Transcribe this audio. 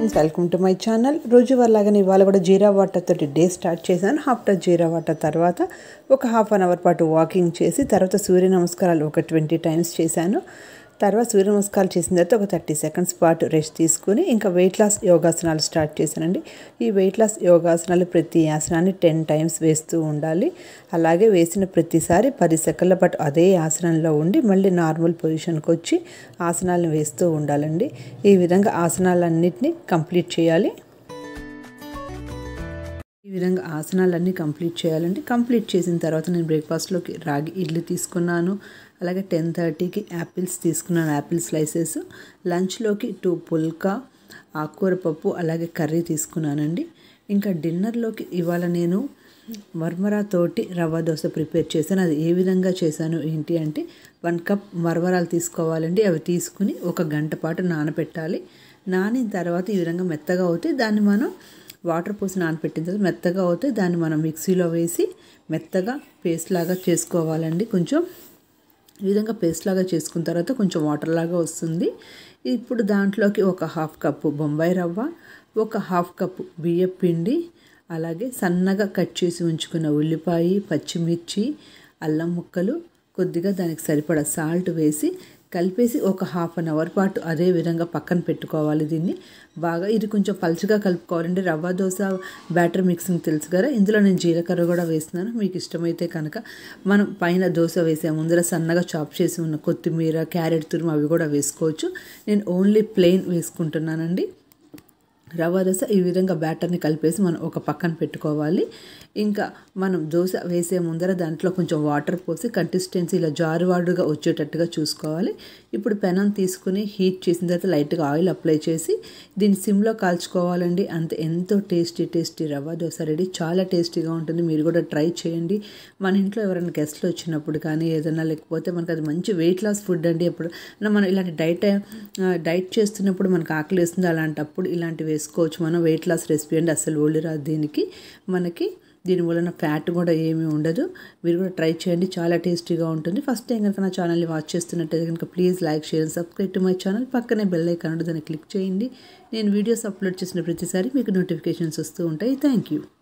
friends welcome to my channel రోజు లాగానే ఇవాళ కూడా జీరా వాటర్ తోటి డే స్టార్ట్ చేశాను ఆఫ్టర్ జీరా వాటర్ తర్వాత ఒక హాఫ్ అన్ అవర్ పాటు వాకింగ్ చేసి తర్వాత సూర్య నమస్కారాలు ఒక ట్వంటీ టైమ్స్ చేశాను తర్వాత సూర్య నమస్కారాలు చేసిన తర్వాత ఒక థర్టీ సెకండ్స్ పాటు రెస్ట్ తీసుకుని ఇంకా వెయిట్ లాస్ యోగాసనాలు స్టార్ట్ చేశానండి ఈ వెయిట్ లాస్ యోగాసనాలు ప్రతి ఆసనాన్ని టెన్ టైమ్స్ వేస్తూ ఉండాలి అలాగే వేసిన ప్రతిసారి పది సెకండ్ల పాటు అదే ఆసనంలో ఉండి మళ్ళీ నార్మల్ పొజిషన్కి వచ్చి ఆసనాలను వేస్తూ ఉండాలండి ఈ విధంగా ఆసనాలన్నింటినీ కంప్లీట్ చేయాలి ఈ విధంగా ఆసనాలన్నీ కంప్లీట్ చేయాలండి కంప్లీట్ చేసిన తర్వాత నేను బ్రేక్ఫాస్ట్లోకి రాగి ఇడ్లీ తీసుకున్నాను అలాగే టెన్ థర్టీకి యాపిల్స్ తీసుకున్నాను యాపిల్ స్లైసెస్ లంచ్లోకి టూ పుల్కా ఆకుకూర పప్పు అలాగే కర్రీ తీసుకున్నానండి ఇంకా డిన్నర్లోకి ఇవాళ నేను మర్మరా తోటి రవ్వ దోశ ప్రిపేర్ చేశాను అది ఏ విధంగా చేశాను ఏంటి అంటే వన్ కప్ మరమరాలు తీసుకోవాలండి అవి తీసుకుని ఒక గంట పాటు నానబెట్టాలి నానిన తర్వాత ఈ విధంగా మెత్తగా అవుతే దాన్ని మనం వాటర్ పోసి నానపెట్టిన తర్వాత మెత్తగా అవుతే దాన్ని మనం మిక్సీలో వేసి మెత్తగా పేస్ట్ లాగా చేసుకోవాలండి కొంచెం ఈ విధంగా పేస్ట్ లాగా చేసుకున్న తర్వాత కొంచెం వాటర్ లాగా వస్తుంది ఇప్పుడు దాంట్లోకి ఒక హాఫ్ కప్పు బొంబాయి రవ్వ ఒక హాఫ్ కప్పు బియ్యం పిండి అలాగే సన్నగా కట్ చేసి ఉంచుకున్న ఉల్లిపాయ పచ్చిమిర్చి అల్లం ముక్కలు కొద్దిగా దానికి సరిపడా సాల్ట్ వేసి కలిపేసి ఒక హాఫ్ అన్ అవర్ పాటు అదే విధంగా పక్కన పెట్టుకోవాలి దీన్ని బాగా ఇది కొంచెం పలుచగా కలుపుకోవాలండి రవ్వ దోశ బ్యాటర్ మిక్సింగ్ తెలుసు కదా ఇందులో నేను జీలకర్ర కూడా వేస్తున్నాను మీకు ఇష్టమైతే కనుక మనం పైన దోశ వేసే ముందర సన్నగా చాప్ చేసి ఉన్న కొత్తిమీర క్యారెట్ తురుము అవి కూడా వేసుకోవచ్చు నేను ఓన్లీ ప్లెయిన్ వేసుకుంటున్నానండి రవ్వ దోశ ఈ విధంగా బ్యాటర్ని కలిపేసి మనం ఒక పక్కన పెట్టుకోవాలి ఇంకా మనం దోశ వేసే ముందర దాంట్లో కొంచెం వాటర్ పోసి కన్సిస్టెన్సీ ఇలా జారువాడుగా వచ్చేటట్టుగా చూసుకోవాలి ఇప్పుడు పెనం తీసుకుని హీట్ చేసిన తర్వాత లైట్గా ఆయిల్ అప్లై చేసి దీన్ని సిమ్లో కాల్చుకోవాలండి అంతే ఎంతో టేస్టీ టేస్టీ రవ్వ దోశ రెడీ చాలా టేస్టీగా ఉంటుంది మీరు కూడా ట్రై చేయండి మన ఇంట్లో ఎవరైనా గెస్ట్లు వచ్చినప్పుడు కానీ ఏదైనా లేకపోతే మనకు అది మంచి వెయిట్ లాస్ ఫుడ్ అండి ఎప్పుడు మనం ఇలాంటి డైట్ డైట్ చేస్తున్నప్పుడు మనకు ఆకలి వేస్తుంది అలాంటప్పుడు ఇలాంటివి వేసుకోవచ్చు మనం వెయిట్ లాస్ రెసిపీ అండి అసలు ఓళ్ళు రాదు దీనికి మనకి దీని వలన ఫ్యాట్ కూడా ఏమీ ఉండదు మీరు కూడా ట్రై చేయండి చాలా టేస్టీగా ఉంటుంది ఫస్ట్ టైం కనుక నా ఛానల్ని వాచ్ చేస్తున్నట్టయితే కనుక please like share subscribe to my channel పక్కనే బెల్ ఐకాన్ దాన్ని క్లిక్ చేయండి నేను వీడియోస్ అప్లోడ్ చేసిన ప్రతిసారి మీకు నోటిఫికేషన్స్ వస్తూ ఉంటాయి థ్యాంక్ యూ